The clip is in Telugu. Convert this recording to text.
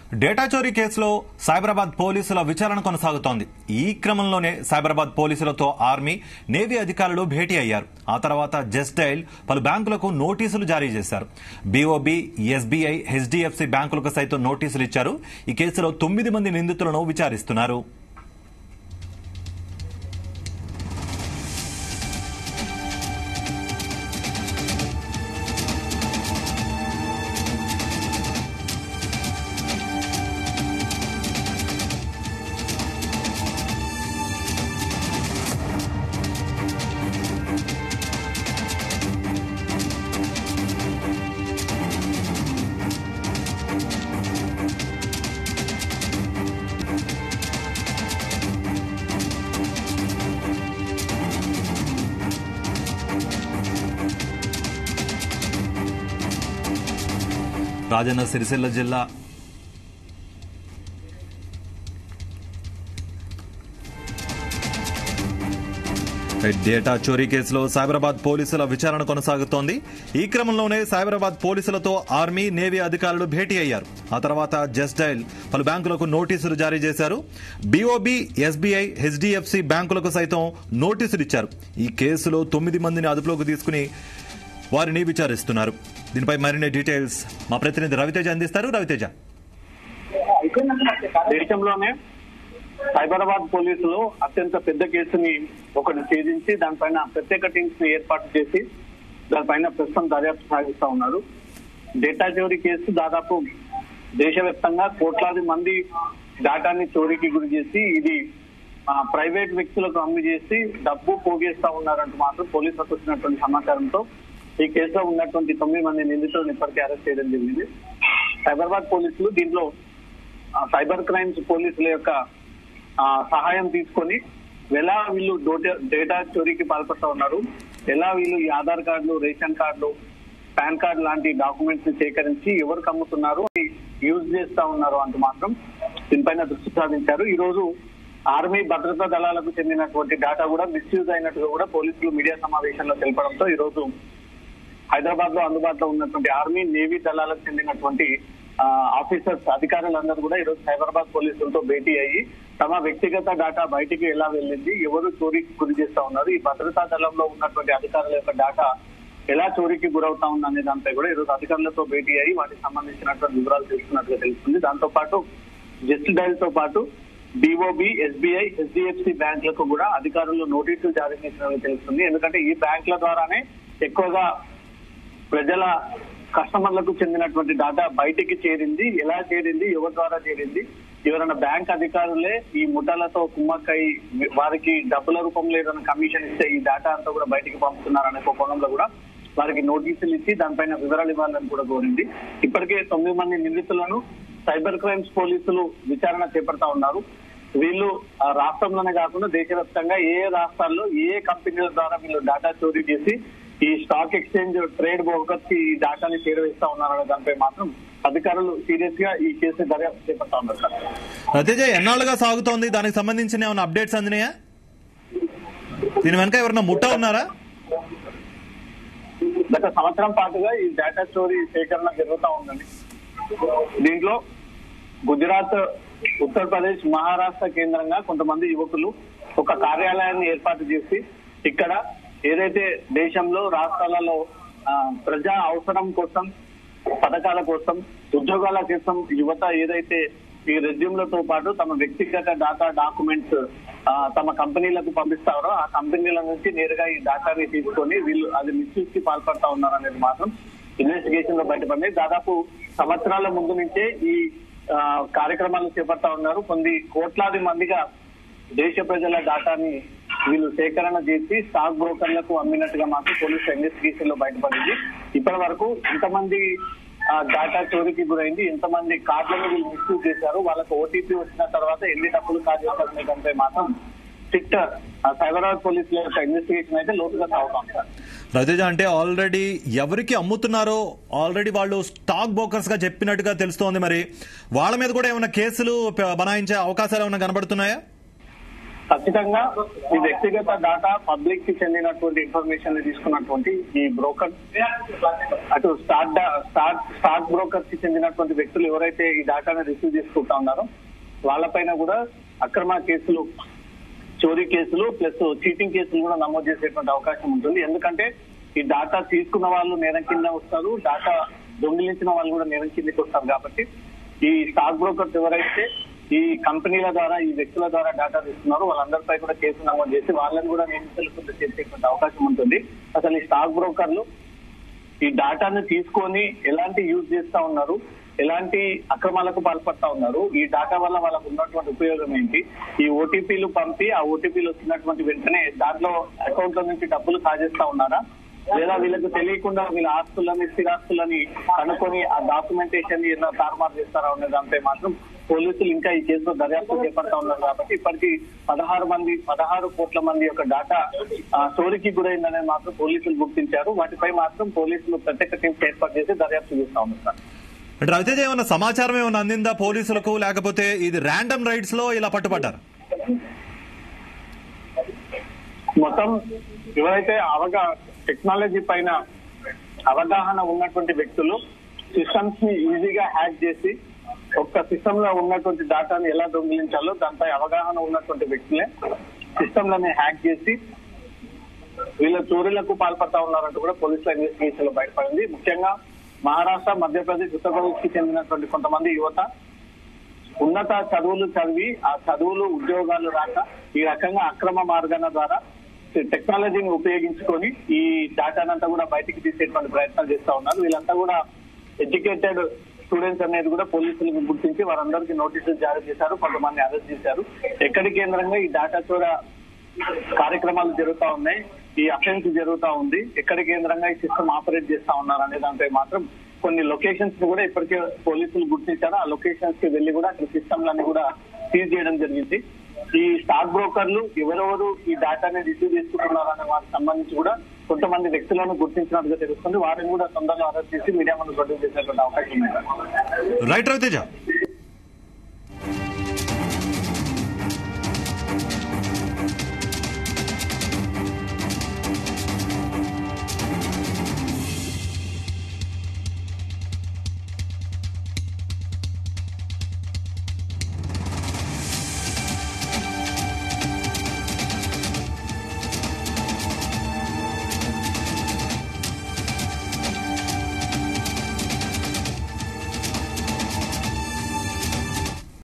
డేటా చోరీ కేసులో సైబరాబాద్ పోలీసుల విచారణ కొనసాగుతోంది ఈ క్రమంలోనే సైబరాబాద్ పోలీసులతో ఆర్మీ నేవీ అధికారులు భేటీ అయ్యారు ఆ తర్వాత జస్ట్ డైల్ పలు బ్యాంకులకు నోటీసులు జారీ చేశారు బీఓబీ ఎస్బీఐ హెచ్డిఎఫ్సి బ్యాంకులకు సైతం నోటీసులు ఇచ్చారు ఈ కేసులో తొమ్మిది మంది నిందితులను విచారిస్తున్నారు రాజన్న సిరిసిల్ల జిల్లా డేటా చోరీ కేసులో సైబరాబాద్ పోలీసుల విచారణ కొనసాగుతోంది ఈ క్రమంలోనే సైబరాబాద్ పోలీసులతో ఆర్మీ నేవీ అధికారులు భేటీ అయ్యారు ఆ తర్వాత జస్ట్ డైల్ పలు బ్యాంకులకు నోటీసులు జారీ చేశారు బీఓబీ ఎస్బీఐ హెచ్డిఎఫ్సి బ్యాంకులకు సైతం నోటీసులు ఇచ్చారు ఈ కేసులో తొమ్మిది మందిని అదుపులోకి తీసుకుని వారిని విచారిస్తున్నారు దీనిపై మరిన్ని డీటెయిల్స్ మా ప్రతినిధి రవితేజ అందిస్తారు రవితేజ దేశంలోనే సైబరాబాద్ పోలీసులు అత్యంత పెద్ద కేసుని ఒకటి ఛేదించి దానిపైన ప్రత్యేక టీమ్స్ ని ఏర్పాటు చేసి దానిపైన ప్రస్తుతం దర్యాప్తు సాగిస్తా ఉన్నారు డేటా చోరీ కేసు దాదాపు దేశవ్యాప్తంగా కోట్లాది మంది డేటాని చోరీకి గురి చేసి ఇది ఆ, ప్రైవేట్ వ్యక్తులకు అమ్మి చేసి డబ్బు పోగేస్తా ఉన్నారంటూ మాత్రం పోలీసులకు వచ్చినటువంటి సమాచారంతో ఈ కేసులో ఉన్నటువంటి తొమ్మిది మంది నిందితులను ఇప్పటికే అరెస్ట్ చేయడం జరిగింది సైబరాబాద్ పోలీసులు దీంట్లో ఆ, సైబర్ క్రైమ్స్ పోలీసుల యొక్క ఆ, సహాయం తీసుకొని ఎలా వీళ్ళు డోటే- డేటా చోరీకి పాల్పడుతూ ఉన్నారు ఎలా వీళ్ళు ఈ ఆధార్ కార్డులు రేషన్ కార్డులు పాన్ కార్డు లాంటి డాక్యుమెంట్స్ ని సేకరించి ఎవరికి అమ్ముతున్నారు అది యూజ్ చేస్తా ఉన్నారు అంటూ మాత్రం దీనిపైన దృష్టి సాధించారు ఈ రోజు ఆర్మీ భద్రతా దళాలకు చెందినటువంటి డేటా కూడా మిస్యూజ్ అయినట్టుగా కూడా పోలీసులు మీడియా సమావేశంలో తెలపడంతో ఈ రోజు హైదరాబాద్ లో అందుబాటులో ఉన్నటువంటి ఆర్మీ నేవీ దళాలకు చెందినటువంటి ఆ, ఆఫీసర్స్ అధికారులందరూ కూడా ఈరోజు సైబరాబాద్ పోలీసులతో భేటీ అయ్యి తమ వ్యక్తిగత డేటా బయటికి ఎలా వెళ్ళింది ఎవరు చోరీకి గురి చేస్తా ఉన్నారు ఈ భద్రతా దళంలో ఉన్నటువంటి అధికారుల యొక్క డేటా ఎలా చోరీకి గురవుతా ఉంది అనే దానిపై కూడా ఈరోజు అధికారులతో భేటీ అయ్యి వాటికి సంబంధించినటువంటి వివరాలు తెలుసుకున్నట్లుగా తెలుస్తుంది దాంతో పాటు జస్ట్ డైల్ తో పాటు డిఓబి ఎస్బీఐ హెచ్డిఎఫ్సి బ్యాంకులకు కూడా అధికారులు నోటీసులు జారీ చేసినట్లు తెలుస్తుంది ఎందుకంటే ఈ బ్యాంకుల ద్వారానే ఎక్కువగా ప్రజల కస్టమర్లకు చెందినటువంటి డేటా బయటికి చేరింది ఎలా చేరింది ఎవరి ద్వారా చేరింది ఎవరైనా బ్యాంక్ అధికారులే ఈ ముఠాలతో కుమ్మక్కై వారికి డబ్బుల రూపంలో ఏదైనా కమిషన్ ఇస్తే ఈ డేటా అంతా కూడా బయటికి పంపుతున్నారనే ఒక కోణంలో కూడా వారికి నోటీసులు ఇచ్చి దానిపైన వివరాలు ఇవ్వాలని కూడా కోరింది ఇప్పటికే తొమ్మిది మంది నిందితులను సైబర్ క్రైమ్స్ పోలీసులు విచారణ చేపడతా ఉన్నారు వీళ్ళు ఆ, రాష్ట్రంలోనే కాకుండా దేశవ్యాప్తంగా ఏ ఏ రాష్ట్రాల్లో ఏ ఏ కంపెనీల ద్వారా వీళ్ళు డేటా చోరీ చేసి ఈ స్టాక్ ఎక్స్చేంజ్ ట్రేడ్ బ్రోకర్స్ కి ఈ డేటాని చేరవేస్తా ఉన్నారనే దానిపై మాత్రం అధికారులు సీరియస్ గా ఈ కేసు దర్యాప్తు చేపడతా ఉన్నారు సార్ రవితేజ ఎన్నాళ్ళుగా సాగుతోంది దానికి సంబంధించిన ఏమైనా అప్డేట్స్ అందినాయా దీని వెనక ఎవరైనా ముఠా ఉన్నారా గత సంవత్సరం పాటుగా ఈ డేటా స్టోరీ సేకరణ జరుగుతూ ఉందండి దీంట్లో గుజరాత్ ఉత్తరప్రదేశ్ మహారాష్ట్ర కేంద్రంగా కొంతమంది యువకులు ఒక కార్యాలయాన్ని ఏర్పాటు చేసి ఇక్కడ ఏదైతే దేశంలో రాష్ట్రాలలో ఆ, ప్రజా అవసరం కోసం పథకాల కోసం ఉద్యోగాల కోసం యువత ఏదైతే ఈ రెజ్యూమ్లతో పాటు తమ వ్యక్తిగత డేటా డాక్యుమెంట్స్ తమ కంపెనీలకు పంపిస్తారో ఆ కంపెనీల నుంచి నేరుగా ఈ డేటాని తీసుకొని వీళ్ళు అది మిస్యూజ్ కి పాల్పడతా ఉన్నారు అనేది మాత్రం ఇన్వెస్టిగేషన్ లో బయటపడింది దాదాపు సంవత్సరాల ముందు నుంచే ఈ ఆ, కార్యక్రమాలు చేపడతా ఉన్నారు కొన్ని కోట్లాది మందిగా దేశ ప్రజల డేటాని వీళ్ళు సేకరణ చేసి స్టాక్ బ్రోకర్లకు అమ్మినట్టుగా మాత్రం పోలీసు ఇన్వెస్టిగేషన్ లో బయటపడింది ఇప్పటి వరకు ఎంతమంది ఆ, డేటా చోరీకి గురైంది ఎంతమంది కార్డులను వీళ్ళు మిస్యూజ్ చేశారు వాళ్ళకు ఓటీపీ వచ్చిన తర్వాత ఎన్ని డబ్బులు కాజేశారనే దానిపై మాత్రం స్ట్రిక్ట్ సైబరాబాద్ పోలీసుల యొక్క ఇన్వెస్టిగేషన్ అయితే లోతుగా సాగుతాం సార్ రవితేజ అంటే ఆల్రెడీ ఎవరికి అమ్ముతున్నారో ఆల్రెడీ వాళ్ళు స్టాక్ బ్రోకర్స్ గా చెప్పినట్టుగా తెలుస్తోంది మరి వాళ్ళ మీద కూడా ఏమైనా కేసులు ప- బనాయించే అవకాశాలు ఏమైనా కనబడుతున్నాయా ఖచ్చితంగా ఈ వ్యక్తిగత డాటా పబ్లిక్ కి చెందినటువంటి ఇన్ఫర్మేషన్ ని తీసుకున్నటువంటి ఈ బ్రోకర్ అటు స్టార్ట్ డా- స్టార్ట్ స్టాక్ బ్రోకర్ కి చెందినటువంటి వ్యక్తులు ఎవరైతే ఈ డాటాను రిసీవ్ చేసుకుంటా ఉన్నారో వాళ్ళపైన కూడా అక్రమ కేసులు చోరీ కేసులు ప్లస్ చీటింగ్ కేసులు కూడా నమోదు చేసేటువంటి అవకాశం ఉంటుంది ఎందుకంటే ఈ డాటా తీసుకున్న వాళ్ళు నేరం కింద వస్తారు డాటా దొంగిలించిన వాళ్ళు కూడా నేరం కిందకి వస్తారు కాబట్టి ఈ స్టాక్ బ్రోకర్స్ ఎవరైతే ఈ కంపెనీల ద్వారా ఈ వ్యక్తుల ద్వారా డాటా తీసుకున్నారో వాళ్ళందరిపై కూడా కేసు నమోదు చేసి వాళ్ళని కూడా నిందితులకు చేసేటువంటి అవకాశం ఉంటుంది అసలు ఈ స్టాక్ బ్రోకర్లు ఈ డాటాను తీసుకొని ఎలాంటి యూజ్ చేస్తా ఉన్నారు ఎలాంటి అక్రమాలకు పాల్పడతా ఉన్నారు ఈ డాటా వల్ల వాళ్ళకు ఉన్నటువంటి ఉపయోగం ఏంటి ఈ ఓటీపీలు పంపి ఆ ఓటీపీలు వచ్చినటువంటి వెంటనే దాంట్లో అకౌంట్ లో నుంచి డబ్బులు కాజేస్తా ఉన్నారా లేదా వీళ్ళకి తెలియకుండా వీళ్ళ ఆస్తులని స్థిరాస్తులని కనుక్కొని ఆ డాక్యుమెంటేషన్ ఏదైనా తారుమారు చేస్తారా అనే దానిపై మాత్రం పోలీసులు ఇంకా ఈ కేసులో దర్యాప్తు చేపడతా ఉన్నారు కాబట్టి ఇప్పటికీ పదహారు మంది పదహారు కోట్ల మంది యొక్క డాటా ఆ, చోరీకి గురైందనే మాత్రం పోలీసులు గుర్తించారు వాటిపై మాత్రం పోలీసులు ప్రత్యేక టీమ్స్ ఏర్పాటు చేసి దర్యాప్తు చేస్తా ఉన్నారు సార్ అంటే రవితేజ ఏమన్నా సమాచారం ఏమన్నా అందిందా పోలీసులకు లేకపోతే ఇది ర్యాండమ్ రైడ్స్ లో ఇలా పట్టుబడ్డారు మొత్తం ఎవరైతే అవగా టెక్నాలజీ పైన అవగాహన ఉన్నటువంటి వ్యక్తులు సిస్టమ్స్ ని ఈజీగా హ్యాక్ చేసి ఒక్క సిస్టమ్ లో ఉన్నటువంటి డాటాని ఎలా దొంగిలించాలో దానిపై అవగాహన ఉన్నటువంటి వ్యక్తులే సిస్టమ్లని హ్యాక్ చేసి వీళ్ళ చోరీలకు పాల్పడతా ఉన్నారంటూ కూడా పోలీసుల ఇన్వెస్టిగేషన్ లో బయటపడింది ముఖ్యంగా మహారాష్ట్ర మధ్యప్రదేశ్ ఉత్తరప్రదేశ్ కి చెందినటువంటి కొంతమంది యువత ఉన్నత చదువులు చదివి ఆ చదువులు ఉద్యోగాలు రాక ఈ రకంగా అక్రమ మార్గాల ద్వారా టెక్నాలజీని ఉపయోగించుకొని ఈ డేటానంతా కూడా బయటికి తీసేటువంటి ప్రయత్నాలు చేస్తా ఉన్నారు వీళ్ళంతా కూడా ఎడ్యుకేటెడ్ స్టూడెంట్స్ అనేది కూడా పోలీసులకు గుర్తించి వారందరికీ నోటీసులు జారీ చేశారు కొంతమంది అరెస్ట్ చేశారు ఎక్కడి కేంద్రంగా ఈ డేటా చోర కార్యక్రమాలు జరుగుతా ఉన్నాయి ఈ అఫెన్స్ జరుగుతా ఉంది ఎక్కడి కేంద్రంగా ఈ సిస్టమ్ ఆపరేట్ చేస్తా ఉన్నారు అనే దానిపై మాత్రం కొన్ని లొకేషన్స్ ని కూడా ఇప్పటికే పోలీసులు గుర్తించారు ఆ లొకేషన్స్ కి వెళ్లి కూడా అక్కడ సిస్టమ్లన్నీ కూడా సీజ్ చేయడం జరిగింది ఈ స్టాక్ బ్రోకర్లు ఎవరెవరు ఈ డేటాని రిసీవ్ చేసుకుంటున్నారు అనే వారికి సంబంధించి కూడా కొంతమంది వ్యక్తులను గుర్తించినట్టుగా తెలుస్తుంది వారిని కూడా తొందరలో అరెస్ట్ చేసి మీడియా ముందు ప్రొడ్యూస్ చేసేటువంటి అవకాశం ఉంది రైట్ రవితేజ